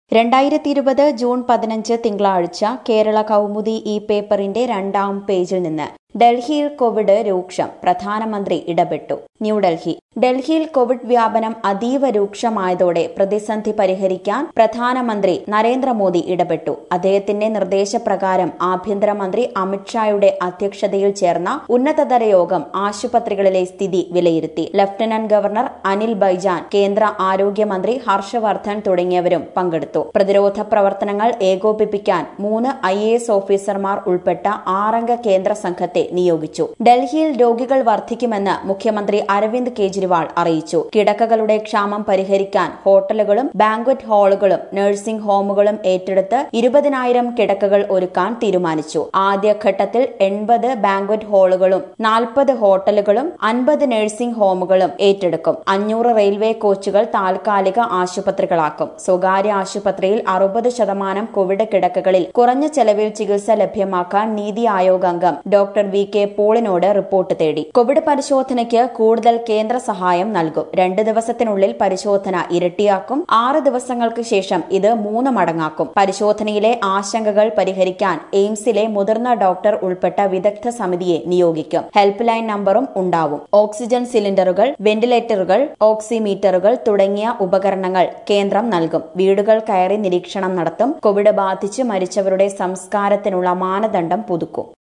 രണ്ടായിരത്തി ഇരുപത് ജൂൺ പതിനഞ്ച് തിങ്കളാഴ്ച കേരള കൗമുദി ഈ പേപ്പറിന്റെ രണ്ടാം പേജിൽ നിന്ന് ഡൽഹിയിൽ കോവിഡ് രൂക്ഷം പ്രധാനമന്ത്രി ഇടപെട്ടു ന്യൂഡൽഹി ഡൽഹിയിൽ കോവിഡ് വ്യാപനം അതീവ രൂക്ഷമായതോടെ പ്രതിസന്ധി പരിഹരിക്കാൻ പ്രധാനമന്ത്രി നരേന്ദ്രമോദി ഇടപെട്ടു അദ്ദേഹത്തിന്റെ നിർദ്ദേശപ്രകാരം ആഭ്യന്തരമന്ത്രി അമിത്ഷായുടെ അധ്യക്ഷതയിൽ ചേർന്ന ഉന്നതതല യോഗം ആശുപത്രികളിലെ സ്ഥിതി വിലയിരുത്തി ലഫ്റ്റനന്റ് ഗവർണർ അനിൽ ബൈജാൻ കേന്ദ്ര ആരോഗ്യമന്ത്രി ഹർഷവർദ്ധൻ തുടങ്ങിയവരും പങ്കെടുത്തു പ്രതിരോധ പ്രവർത്തനങ്ങൾ ഏകോപിപ്പിക്കാൻ മൂന്ന് ഐ ഓഫീസർമാർ ഉൾപ്പെട്ട ആറംഗ കേന്ദ്ര സംഘത്തെ നിയോഗിച്ചു ഡൽഹിയിൽ രോഗികൾ വർദ്ധിക്കുമെന്ന് മുഖ്യമന്ത്രി അരവിന്ദ് കെജ്രിവാൾ അറിയിച്ചു കിടക്കകളുടെ ക്ഷാമം പരിഹരിക്കാൻ ഹോട്ടലുകളും ബാങ്ക്വറ്റ് ഹാളുകളും നഴ്സിംഗ് ഹോമുകളും ഏറ്റെടുത്ത് ഇരുപതിനായിരം കിടക്കകൾ ഒരുക്കാൻ തീരുമാനിച്ചു ആദ്യഘട്ടത്തിൽ എൺപത് ബാങ്ക്വറ്റ് ഹാളുകളും നാൽപ്പത് ഹോട്ടലുകളും അൻപത് നഴ്സിംഗ് ഹോമുകളും ഏറ്റെടുക്കും അഞ്ഞൂറ് റെയിൽവേ കോച്ചുകൾ താൽക്കാലിക ആശുപത്രികളാക്കും സ്വകാര്യ ആശുപത്രിയിൽ അറുപത് ശതമാനം കോവിഡ് കിടക്കകളിൽ കുറഞ്ഞ ചെലവിൽ ചികിത്സ ലഭ്യമാക്കാൻ നീതി ആയോഗ് അംഗം ഡോക്ടർ വി കെ പോളിനോട് റിപ്പോർട്ട് തേടി കോവിഡ് പരിശോധനയ്ക്ക് കൂടുതൽ കേന്ദ്ര സഹായം നൽകും രണ്ട് ദിവസത്തിനുള്ളിൽ പരിശോധന ഇരട്ടിയാക്കും ആറ് ദിവസങ്ങൾക്ക് ശേഷം ഇത് മൂന്ന് മടങ്ങാക്കും പരിശോധനയിലെ ആശങ്കകൾ പരിഹരിക്കാൻ എയിംസിലെ മുതിർന്ന ഡോക്ടർ ഉൾപ്പെട്ട വിദഗ്ധ സമിതിയെ നിയോഗിക്കും ഹെൽപ്പ് ലൈൻ നമ്പറും ഉണ്ടാവും ഓക്സിജൻ സിലിണ്ടറുകൾ വെന്റിലേറ്ററുകൾ ഓക്സിമീറ്ററുകൾ തുടങ്ങിയ ഉപകരണങ്ങൾ കേന്ദ്രം നൽകും വീടുകൾ കയറി നിരീക്ഷണം നടത്തും കോവിഡ് ബാധിച്ച് മരിച്ചവരുടെ സംസ്കാരത്തിനുള്ള മാനദണ്ഡം പുതുക്കും